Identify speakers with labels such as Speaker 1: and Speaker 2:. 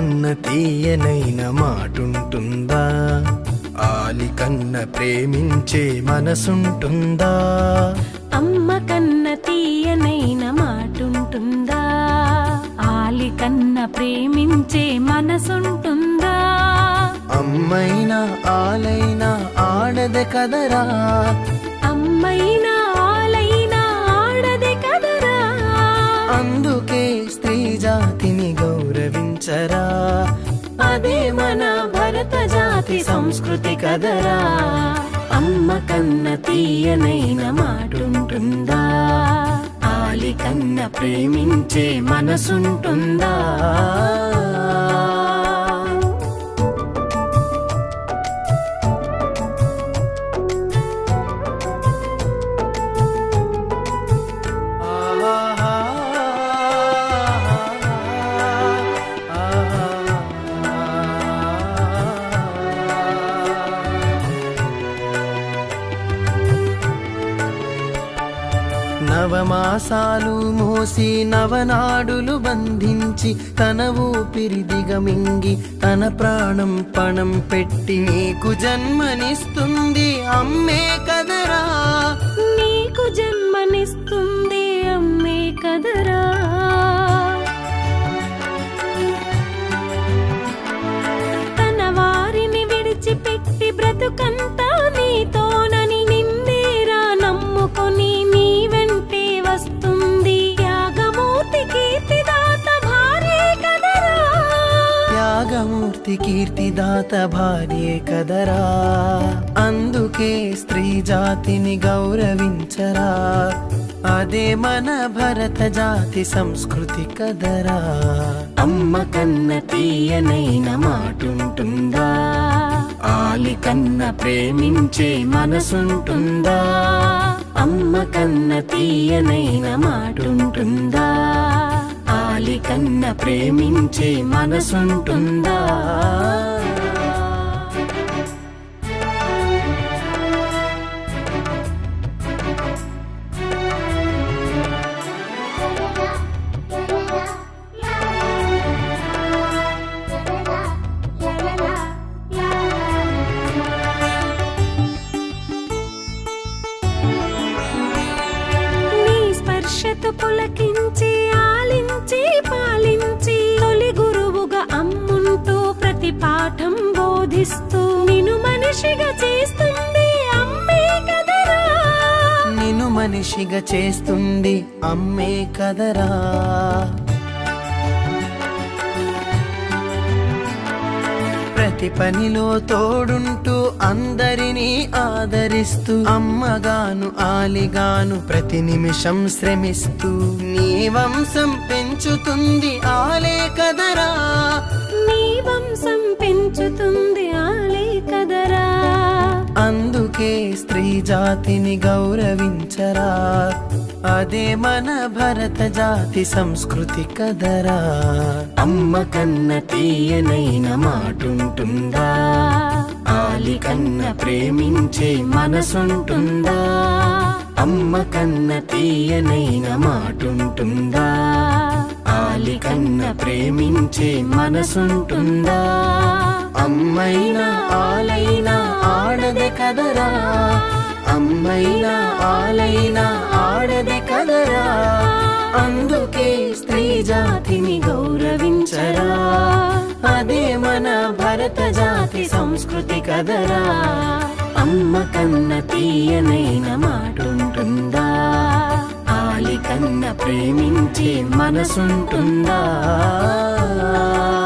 Speaker 1: కన్న తీయనైన మాటుంటుందా ఆలి కన్న ప్రేమించే మనసుంటుందా
Speaker 2: అమ్మ కన్న తీయనైన మాటుంటుందా ఆలి కన్న ప్రేమించే మనసుంటుందా
Speaker 1: అమ్మైనా ఆలైనా ఆడదే కదరా
Speaker 2: అమ్మైనా ఆలైనా ఆడదే కదరా
Speaker 1: అందుకే స్త్రీ జాతిని గౌరవించరా అదే మన భరత జాతి సంస్కృతి కదరా
Speaker 2: అమ్మ కన్న తీయనైన మాటుంటుందా ఆలి కన్న ప్రేమించే మనసుంటుందా
Speaker 1: నవమాసాలు మోసి నవనాడులు బంధించి తన ఊపిరి దిగమింగి తన ప్రాణం పణం పెట్టి నీకు జన్మనిస్తుంది అమ్మే కదరా
Speaker 2: నీకు జన్మనిస్తుంది అమ్మే కదరా తన వారిని విడిచిపెట్టి బ్రతుకంతా నీతోనని నిందేరా నమ్ముకొని నీ వెంటే వస్తుంది త్యాగమూర్తి కీర్తిదాత భార్యే కదరా
Speaker 1: త్యాగమూర్తి కీర్తిదాత భార్యే కదరా అందుకే స్త్రీ జాతిని గౌరవించరా అదే మన భరత జాతి సంస్కృతి కదరా
Speaker 2: అమ్మ కన్న తీయనైన మాటుంటుందా ఆలి కన్న ప్రేమించే మనసుంటుందా అమ్మ కన్న తీయనైన మాటుంటుందా ఆలి కన్న ప్రేమించే మనసుంటుందా నీ స్పర్శతో పులకించి ఆలించి పాలించి తొలి గురువుగా అమ్ముంటూ ప్రతి పాఠం బోధిస్తూ నిన్ను మనిషిగా చేస్తుంది అమ్మే కదరా
Speaker 1: నిన్ను మనిషిగా చేస్తుంది అమ్మే కదరా ప్రతి పనిలో తోడుంటూ అందరినీ ఆదరిస్తూ అమ్మగాను ఆలిగాను ప్రతి నిమిషం శ్రమిస్తూ నీ వంశం పెంచుతుంది ఆలే కదరా
Speaker 2: నీ వంశం పెంచుతుంది ఆలే కదరా
Speaker 1: అందుకే స్త్రీ జాతిని గౌరవించరా అదే మన భరత జాతి సంస్కృతి కదరా
Speaker 2: అమ్మ కన్న తీయనైన మాటుంటుందా ఆలి కన్న ప్రేమించే మనసుంటుందా అమ్మ కన్న తీయనైన మాటుంటుందా ఆలి కన్న ప్రేమించే మనసుంటుందా
Speaker 1: అమ్మైనా ఆలైనా ఆడదే కదరా అమ్మైనా ఆలైనా ఆడదే కదరా అందుకే స్త్రీ జాతిని గౌరవించరా అదే మన భరత జాతి సంస్కృతి కదరా
Speaker 2: అమ్మ కన్న తీయనైన మాటుంటుందా ఆలి కన్న ప్రేమించే మనసుంటుందా